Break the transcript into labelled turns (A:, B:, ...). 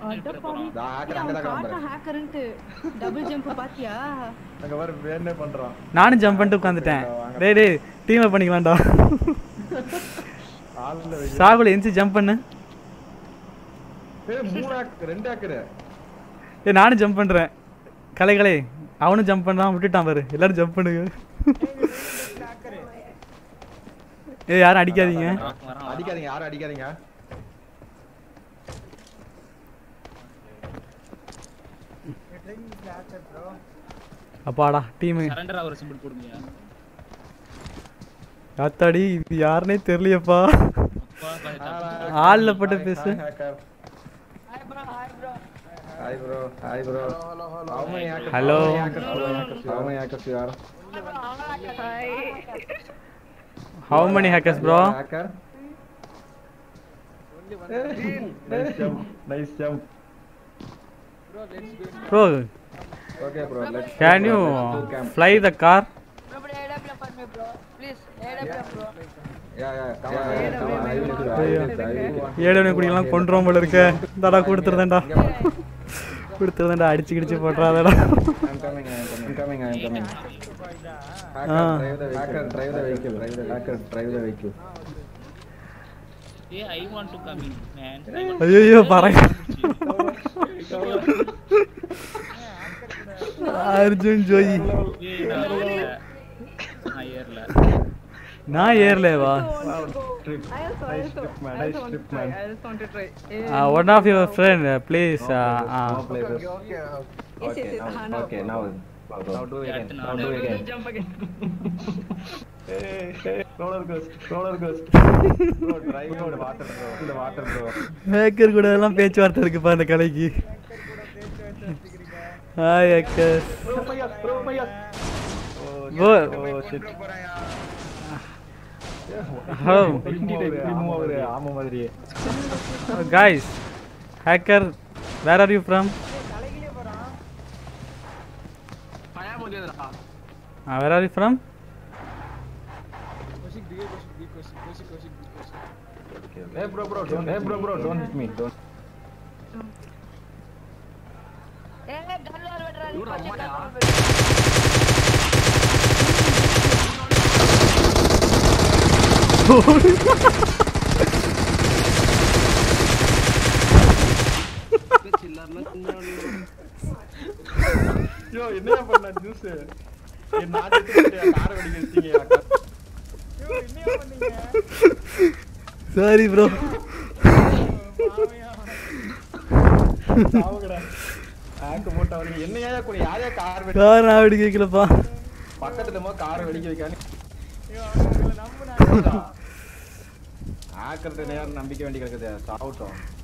A: அடப்பாவி.
B: இதா, hacker
A: ஏய், அவன்
B: அங்கதான்
A: காட்டுறான்
B: கிளம்புறேன்.
A: ஹேக்கர்ன்ட்டு. டபுள் ஜம்ப் பாத்தியா
B: அங்க பாரு வேணே பண்றான்
C: நானும் ஜம்ப் பண்ணிட்டு உட்காந்துட்டேன் டேய் டேய் டீமை பண்ணிக்கலாம்டா
B: ஆள்ல வை.
C: சாகுல எந்திச்சு ஜம்ப் பண்ணு
B: ஏய் மூணு hack- ரெண்டு hacker.
C: ஏய் நானும் ஜம்ப் பண்றேன் கலை கலை அவனும் ஜம்ப் பண்ணான் விட்டுட்டான் பாரு எல்லாரும் ஜம்ப் பண்ணுங்க ஏய் யாரும் அடிக்காதீங்க
B: அடிக்காதீங்க யாரும் அடிக்காதீங்க
C: அப்பாடா டீமு
D: சரண்டர் ஆகிற சிம்பிள் போடுங்க
C: அத்தாடி இது யாருனே தெரியலையப்பா ஆள்ல பட்டு பேசு
B: Hi, hacker. Hi bro. Hi bro. How many hackers?
C: Hello.
B: How many hackers? How many hackers you are?
C: How many hackers, bro?
B: Hacker? nice jump. Nice jump.
C: Bro,
B: Okay bro. Let's
C: can
B: go,
C: you
B: let's do camp.
C: fly the car?
B: Yeah, yeah. Come on. Yeah, come on. I will do. I will do. I will do.
C: ஏழு குடிக்கலாம் கொண்டுறோம் போல இருக்க தாடா கொடுத்துருந்தேன்டா கொடுத்துருந்தேன்டா அடிச்சு கிடிச்சு போட்டுறாதடா
B: I'm coming. I'm coming. I'm coming. I'm coming. Hacker,
C: Ah.
B: drive the vehicle. Hacker, drive the vehicle. Drive the hacker, drive the vehicle.
D: ஏ I want to come in man
C: ஐயோ பாருங்க அர்ஜுன் ஜோயி
D: நான் ஏறல
C: நான் ஏறலேவா
A: I also, I also, I also want to try. I just want to try. Eh,
C: one of your friend please
B: More places.
A: yes, yes, yes. Ah, no.
B: Okay, now. Now do again. Now do again.
A: Jump again.
B: Hey, hey, roller coaster, roller coaster. Bro, drive in the water, bro. In the water, bro.
C: Hacker கூட எல்லாம் பேச்சுவார்த்தை இருக்குப்பா இந்த கலைக்கு hi hacker
B: Oh my god, oh my god.
C: Bro.
B: Oh shit.
C: Hello
B: திரும்ப ஒரு ஆமை மாதிரியே
C: guys hacker where are you from where are you from
B: Hey bro, bro, don't, hey bro, bro, don't hit me, don't. Yo, என்னையா பண்ண juice என் நாட்டு கார வெடிக்க வச்சீங்க
C: சாரி ப்ரோ
B: சாவுங்கடா ஆக்கு மூட்டை வந்து என்னையா கூட யாரையா கார் வெடி
C: கார் நான் அப்படி கேட்கலப்பா
B: பக்கத்துல மோ கார் வெடிக்க வைக்கானு ஆக்கிறது நேரம் நம்பிக்கை வேண்டி கிடக்குது சாவட்டும்